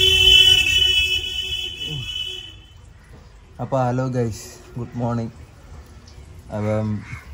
അപ്പോൾ hello guys good morning അപ്പം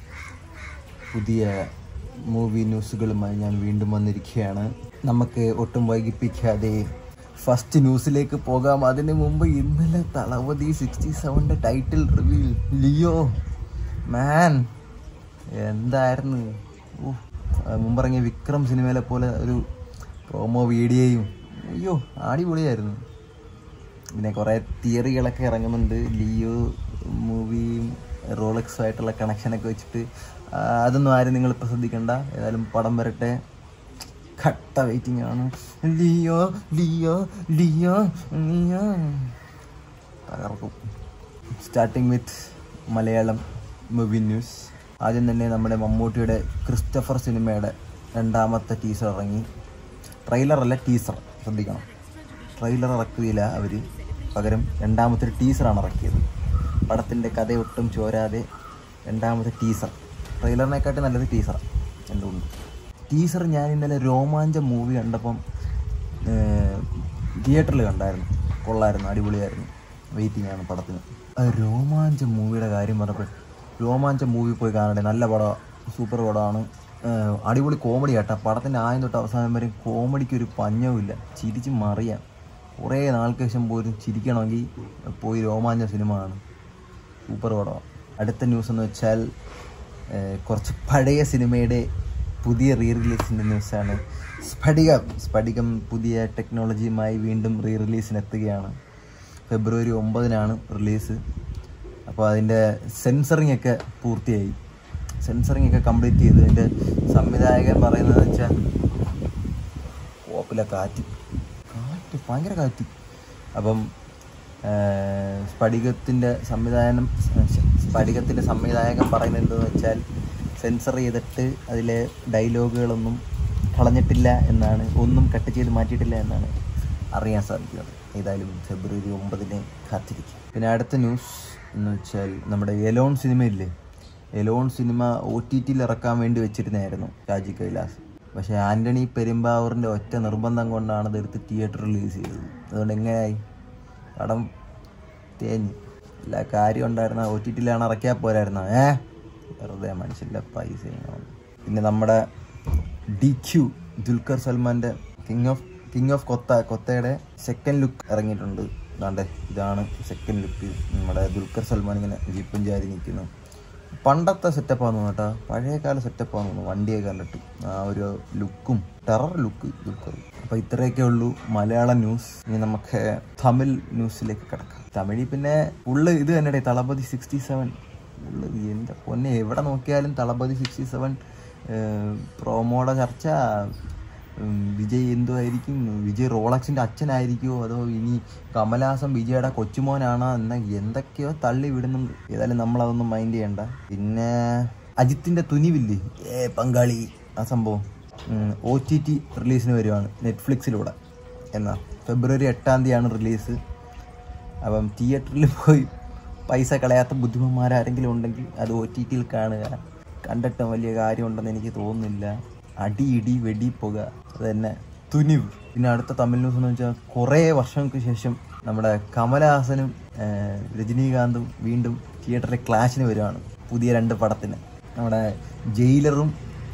പുതിയ മൂവി ന്യൂസുകളുമായി ഞാൻ വീണ്ടും വന്നിരിക്കുകയാണ് നമുക്ക് ഒട്ടും വൈകിപ്പിക്കാതെ ഫസ്റ്റ് ന്യൂസിലേക്ക് പോകാം അതിന് മുമ്പ് ഇന്നലെ തളപതി സിക്സ്റ്റി സെവൻ്റെ ടൈറ്റിൽ റിവീൽ ലിയോ മാൻ എന്തായിരുന്നു ഓ മുമ്പിറങ്ങിയ വിക്രം സിനിമയിലെ പോലെ ഒരു പ്രോമോ വീഡിയോയും അയ്യോ അടിപൊളിയായിരുന്നു പിന്നെ കുറേ തിയറികളൊക്കെ ഇറങ്ങുന്നുണ്ട് ലിയോ മൂവിയും റോളക്സും ആയിട്ടുള്ള കണക്ഷനൊക്കെ വെച്ചിട്ട് ആ, അതൊന്നും ആരും നിങ്ങൾ ഇപ്പോൾ ശ്രദ്ധിക്കണ്ട ഏതായാലും പടം വരട്ടെ കട്ട വെയിറ്റിംഗ് ആണ് ലിയോ ലിയോ ലിയോ ലിയോ തകർക്കും starting with Malayalam movie news ആദ്യം തന്നെ നമ്മുടെ മമ്മൂട്ടിയുടെ ക്രിസ്റ്റഫർ സിനിമയുടെ രണ്ടാമത്തെ ടീസർ ഇറങ്ങി ട്രെയിലർ അല്ല ടീസർ ശ്രദ്ധിക്കണം ട്രെയിലർ ഇറക്കുകയില്ല അവർ പകരം രണ്ടാമത്തെ ഒരു ടീസറാണ് ഇറക്കിയത് പടത്തിൻ്റെ കഥ ഒട്ടും ചോരാതെ രണ്ടാമത്തെ ടീസർ ട്രെയിലറിനെക്കാട്ടി നല്ലത് ടീസർ എന്തുകൊണ്ട് ടീസർ ഞാൻ ഇന്നലെ രോമാഞ്ചം മൂവി കണ്ടപ്പം തിയേറ്ററിൽ കണ്ടായിരുന്നു കൊള്ളായിരുന്നു അടിപൊളിയായിരുന്നു വെയിറ്റിംഗ് ആണ് പടത്തിന് ആ രോമാഞ്ചം മൂവിയുടെ കാര്യം പറഞ്ഞപ്പോൾ രോമാഞ്ചം മൂവി പോയി കാണണ്ടേ നല്ല പടമാണ് സൂപ്പർ പടമാണ് ഏഹ് അടിപൊളി കോമഡി ആട്ടാ പടത്തിൻ്റെ ആദ്യം തൊട്ട് അവസാനം വരെ കോമഡിക്ക് ഒരു പഞ്ഞവുമില്ല ചിരിച്ച് മറിയാം കുറേ നാൾക്ക് ശേഷം പോലും ചിരിക്കണമെങ്കിൽ പോയി രോമാഞ്ചം സിനിമ കാണും സൂപ്പർ പടമാണ് അടുത്ത ന്യൂസ് എന്ന് വെച്ചാൽ ഏഹ്, കുറച്ച് പഴയ സിനിമയുടെ പുതിയ റീ റിലീസിൻ്റെ ന്യൂസാണ് സ്ഫടികം സ്ഫടികം പുതിയ ടെക്നോളജിയുമായി വീണ്ടും റീ റിലീസിന് എത്തുകയാണ് ഫെബ്രുവരി ഒമ്പതിനാണ് റിലീസ് അപ്പോൾ അതിൻ്റെ സെൻസറിങ് ഒക്കെ പൂർത്തിയായി സെൻസറിങ് ഒക്കെ കംപ്ലീറ്റ് ചെയ്തു അതിൻ്റെ സംവിധായകൻ പറയുന്നത് വെച്ചാൽ കോപ്പിലെ കാറ്റ് കാറ്റ് ഭയങ്കര കാറ്റ് അപ്പം ഏഹ്, സ്ഫടികത്തിൻ്റെ സംവിധാനം സ്ഫടികത്തിൻ്റെ സംവിധായകൻ പറയുന്നത് എന്തെന്ന് വെച്ചാൽ സെൻസർ ചെയ്തിട്ട് അതിലെ ഡയലോഗുകളൊന്നും കളഞ്ഞിട്ടില്ല എന്നാണ് ഒന്നും കട്ട് ചെയ്ത് മാറ്റിയിട്ടില്ല എന്നാണ് അറിയാൻ സാധിക്കുന്നത് ഏതായാലും ഫെബ്രുവരി ഒമ്പതിന് കാത്തിരിക്കും പിന്നെ അടുത്ത ന്യൂസ് എന്ന് വെച്ചാൽ നമ്മുടെ എലോൺ സിനിമയില്ലേ എലോൺ സിനിമ ഒ ടി ടിയിൽ ഇറക്കാൻ വേണ്ടി വെച്ചിരുന്നായിരുന്നു ഷാജി കൈലാസ് പക്ഷേ ആൻ്റണി പെരുമ്പാവൂറിൻ്റെ ഒറ്റ നിർബന്ധം കൊണ്ടാണ് ഇതെടുത്ത് തിയേറ്റർ റിലീസ് ചെയ്തത് അതുകൊണ്ട് എങ്ങനെയായി പടം തേഞ്ഞു എല്ലാ കാര്യം ഉണ്ടായിരുന്ന ഒ ടി ടിയിലാണ് ഇറക്കിയാൽ പോരായിരുന്നോ ഏ വെറുതെ മനുഷ്യൻ്റെ പൈസ ഇങ്ങനെ. പിന്നെ നമ്മുടെ ഡി ക്യു ദുൽഖർ സൽമാൻ്റെ king of king of Kotha കൊത്തയുടെ സെക്കൻഡ് ലുക്ക് ഇറങ്ങിയിട്ടുണ്ട് ഇതാണ്ട് ഇതാണ് സെക്കൻഡ് ലുക്ക് നമ്മുടെ ദുൽഖർ സൽമാൻ ഇങ്ങനെ ജീപ്പും ചാരി നിൽക്കുന്നു പണ്ടത്തെ സെറ്റപ്പാന്ന് കേട്ടോ പഴയകാല സെറ്റപ്പാന്ന് തോന്നുന്നു വണ്ടിയൊക്കെ കണ്ടിട്ട് ആ ഒരു ലുക്കും ടെറർ ലുക്ക് ദുൽഖർ അപ്പോൾ ഇത്രയൊക്കെ ഉള്ളൂ മലയാളം ന്യൂസ് ഇനി നമുക്ക് തമിഴ് ന്യൂസിലേക്ക് കിടക്കാം തമിഴിൽ പിന്നെ ഉള്ളു ഇത് തന്നെ തളപതി സിക്സ്റ്റി സെവൻ ഉള്ളു എൻ്റെ പൊന്നെ എവിടെ നോക്കിയാലും തളപതി സിക്സ്റ്റി സെവൻ പ്രോമോയുടെ ചർച്ച ഉം, വിജയ് എന്തോ ആയിരിക്കും വിജയ് റോളക്സിന്റെ അച്ഛനായിരിക്കുമോ അതോ ഇനി കമലഹാസൻ വിജയുടെ കൊച്ചുമോനാണോ എന്ന എന്തൊക്കെയോ തള്ളി വിടുന്നുണ്ട് ഏതായാലും നമ്മളതൊന്നും മൈൻഡ് ചെയ്യണ്ട പിന്നെ അജിത്തിന്റെ തുനിവില്ലേ ഏ പങ്കാളി ആ സംഭവം ഒ ടി ടി റിലീസിന് വരുവാണ് നെറ്റ്ഫ്ലിക്സിലൂടെ എന്നാ ഫെബ്രുവരി എട്ടാം തീയതിയാണ് റിലീസ് അപ്പം തിയേറ്ററിൽ പോയി പൈസ കളയാത്ത ബുദ്ധിമുന്മാരാരെങ്കിലും ഉണ്ടെങ്കിൽ അത് ഒ ടി ടിയിൽ കാണുക കണ്ടിട്ട് വലിയ കാര്യമുണ്ടെന്ന് എനിക്ക് തോന്നുന്നില്ല അടി ഇടി വെടി പുക അത് തന്നെ തുനിവ് പിന്നെ അടുത്ത തമിഴ് ന്യൂസ് എന്ന് വെച്ചാൽ കുറേ വർഷങ്ങൾക്ക് ശേഷം നമ്മുടെ കമലഹാസനും ഏഹ്, രജനീകാന്തും വീണ്ടും തിയേറ്ററിലെ ക്ലാഷിന് വരുവാണ് പുതിയ രണ്ട് പടത്തിന് നമ്മുടെ ജയിലറും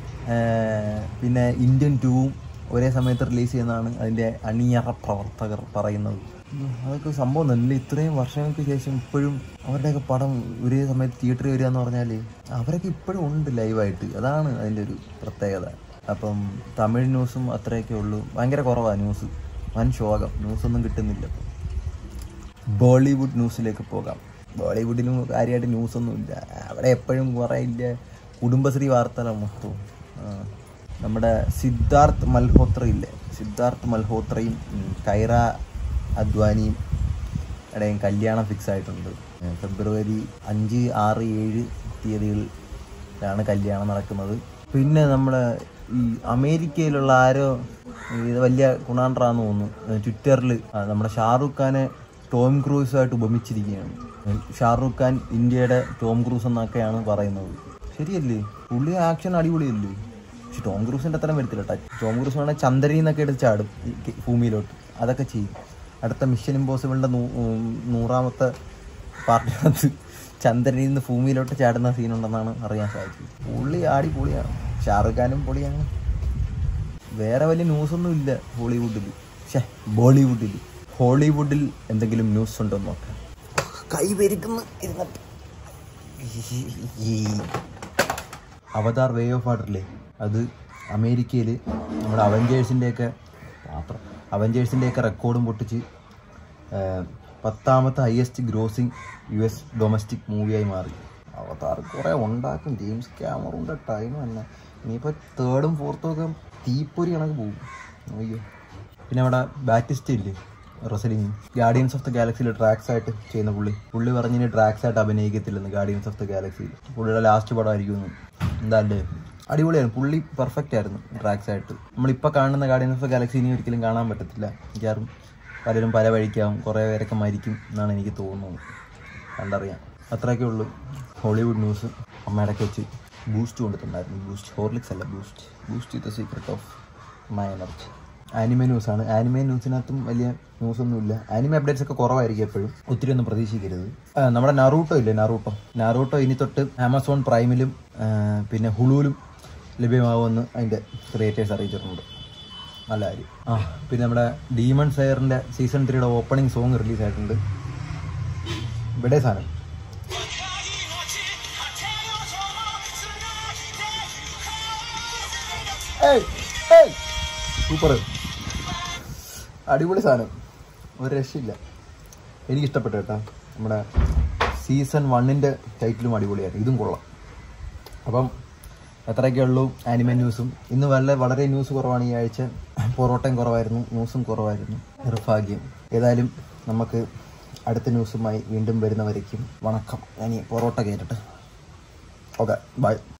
ഏഹ്, പിന്നെ ഇന്ത്യൻ ടൂവും ഒരേ സമയത്ത് റിലീസ് ചെയ്യുന്നതാണ് അതിൻ്റെ അണിയറ പ്രവർത്തകർ പറയുന്നത് ഉം, അതൊക്കെ സംഭവം നല്ല ഇത്രയും വർഷങ്ങൾക്ക് ശേഷം ഇപ്പോഴും അവരുടെയൊക്കെ പടം ഒരേ സമയത്ത് തിയേറ്ററിൽ വരിക എന്ന് പറഞ്ഞാൽ അവരൊക്കെ ഇപ്പോഴും ഉണ്ട് ലൈവായിട്ട് അതാണ് അതിൻ്റെ ഒരു പ്രത്യേകത അപ്പം തമിഴ് ന്യൂസും അത്രയൊക്കെ ഉള്ളൂ ഭയങ്കര കുറവാണ് ന്യൂസ് വൻ ശോകം ന്യൂസൊന്നും കിട്ടുന്നില്ല ഇപ്പം ബോളിവുഡ് ന്യൂസിലേക്ക് പോകാം ബോളിവുഡിലും കാര്യമായിട്ട് ന്യൂസൊന്നുമില്ല അവിടെ എപ്പോഴും കുറേ ഇല്ല കുടുംബശ്രീ വാർത്തകളാണ് മൊത്തവും ആ. നമ്മുടെ സിദ്ധാർത്ഥ് മൽഹോത്ര ഇല്ലേ സിദ്ധാർത്ഥ് മൽഹോത്രയും ഉം, കൈറ അദ്വാനിയും ഇടയും കല്യാണം ഫിക്സ് ആയിട്ടുണ്ട് ഏ, ഫെബ്രുവരി അഞ്ച് ആറ് ഏഴ് തീയതികളിലാണ് കല്യാണം നടക്കുന്നത് പിന്നെ നമ്മുടെ ഈ അമേരിക്കയിലുള്ള ആരോ ഇത് വലിയ ഗുണാണ്ട്രാന്ന് തോന്നുന്നു ട്വിറ്ററിൽ നമ്മുടെ ഷാറൂഖ് ഖാനെ ടോം ക്രൂസുമായിട്ട് ഉപമിച്ചിരിക്കുകയാണ് ഷാറൂഖ് ഖാൻ ഇന്ത്യയുടെ ടോം ക്രൂസ് എന്നൊക്കെയാണ് പറയുന്നത് ശരിയല്ലേ പുള്ളി ആക്ഷൻ അടിപൊളിയല്ലേ പക്ഷെ ടോം ക്രൂസിൻ്റെ അത്രയും വരത്തില്ല കേട്ടോ ടോം ക്രൂസ് വേണമെങ്കിൽ ചന്ദ്രനിൽ നിന്നൊക്കെ എടുത്ത് ചാടും ഈ കെ- ഭൂമിയിലോട്ട് അതൊക്കെ ചെയ്യും അടുത്ത മിഷൻ ഇമ്പോസിബിളിൻ്റെ നൂറാമത്തെ പാർട്ടിനകത്ത് ചന്ദ്രനിൽ നിന്ന് ഭൂമിയിലോട്ട് ചാടുന്ന സീനുണ്ടെന്നാണ് അറിയാൻ സാധിച്ചത് പുള്ളി ആടി പൊളിയാണ് ഷാറുഖ് ഖാനും പൊളിയാണ് വേറെ വലിയ ന്യൂസൊന്നും ഇല്ല ഹോളിവുഡിൽ ഷേ ബോളിവുഡിൽ ഹോളിവുഡിൽ എന്തെങ്കിലും ന്യൂസ് ഉണ്ടോ എന്ന് നോക്കാം കൈ പെരുക്കുന്നു ഇരുന്നിട്ട് അവതാർ വേ ഓഫ് വാട്ടറില്ലേ അത് അമേരിക്കയിൽ നമ്മുടെ അവഞ്ചേഴ്സിൻ്റെയൊക്കെ മാത്രം അവഞ്ചേഴ്സിൻ്റെയൊക്കെ റെക്കോർഡും പൊട്ടിച്ച് ആ, പത്താമത്തെ highest grossing U S domestic മൂവിയായി മാറി അവതാർ കുറേ ഉണ്ടാക്കും ജെയിംസ് ക്യാമറൂൻ്റെ ടൈം തന്നെ ഇനിയിപ്പോൾ തേർഡും ഫോർത്തും ഒക്കെ തീപ്പൊരി കണക്ക് പോകും അയ്യോ പിന്നെ അവിടെ ബാറ്റിസ്റ്റ് ഇല്ലേ റസലിങ് ഗാർഡിയൻസ് ഓഫ് ദ ഗാലക്സിയിൽ ട്രാക്സ് ആയിട്ട് ചെയ്യുന്ന പുള്ളി പുള്ളി പറഞ്ഞിനി ട്രാക്സ് ആയിട്ട് അഭിനയിക്കത്തില്ലെന്ന് ഗാർഡിയൻസ് ഓഫ് ദ ഗാലക്സിയിൽ പുള്ളിയുടെ ലാസ്റ്റ് പടമായിരിക്കും എന്താല്ലേ അടിപൊളിയാണ് പുള്ളി പെർഫെക്റ്റ് ആയിരുന്നു ട്രാക്സ് ആയിട്ട് നമ്മളിപ്പോൾ കാണുന്ന ഗാർഡിയൻസ് ഓഫ് ദ ഗാലക്സി ഇനി ഒരിക്കലും കാണാൻ പറ്റത്തില്ല മിക്കവാറും പലരും പല വഴിക്കാവും കുറേ പേരൊക്കെ മരിക്കും എന്നാണ് എനിക്ക് തോന്നുന്നത് കണ്ടറിയാം അത്രയൊക്കെ ഉള്ളൂ ഹോളിവുഡ് ന്യൂസ് അമ്മയിടയ്ക്ക് വെച്ച് ബൂസ്റ്റ് കൊണ്ടിട്ടുണ്ടായിരുന്നു ബൂസ്റ്റ് ഹോർലിക്സ് അല്ല Boost Boost the secret of my energy anime ന്യൂസാണ് ആനിമേ ന്യൂസിനകത്തും വലിയ ന്യൂസൊന്നുമില്ല ആനിമേ അപ്ഡേറ്റ്സ് ഒക്കെ കുറവായിരിക്കും എപ്പോഴും ഒത്തിരി ഒന്നും പ്രതീക്ഷിക്കരുത് ആ, നമ്മുടെ നറൂട്ടോ ഇല്ലേ നറൂട്ടോ നറൂട്ടോ ഇനി തൊട്ട് ആമസോൺ പ്രൈമിലും ആ, പിന്നെ ഹുളുവിലും ലഭ്യമാവുമെന്ന് അതിൻ്റെ ക്രിയേറ്റേഴ്സ് അറിയിച്ചിട്ടുണ്ട് നല്ല കാര്യം ആ പിന്നെ നമ്മുടെ ഡീമൺ സെയറിൻ്റെ സീസൺ ത്രീയുടെ ഓപ്പണിംഗ് സോങ് റിലീസ് ആയിട്ടുണ്ട് ഇവിടെ സാധനം സൂപ്പർ അടിപൊളി സാധനം ഒരു രക്ഷയില്ല എനിക്കിഷ്ടപ്പെട്ടു കേട്ടോ നമ്മുടെ സീസൺ വണ്ണിൻ്റെ ടൈറ്റിലും അടിപൊളിയായിരുന്നു ഇതും കൊള്ളാം അപ്പം എത്രയൊക്കെ ഉള്ളൂ ആനിമൽ ന്യൂസും ഇന്ന് വല്ല വളരെ ന്യൂസ് കുറവാണ് ഈ ആഴ്ച പൊറോട്ടയും കുറവായിരുന്നു ന്യൂസും കുറവായിരുന്നു നിർഭാഗ്യം ഏതായാലും നമുക്ക് അടുത്ത ന്യൂസുമായി വീണ്ടും വരുന്നവരേക്കും വണക്കം ഞാൻ ഈ പൊറോട്ട കയറ്റട്ടെ ഓക്കെ ബൈ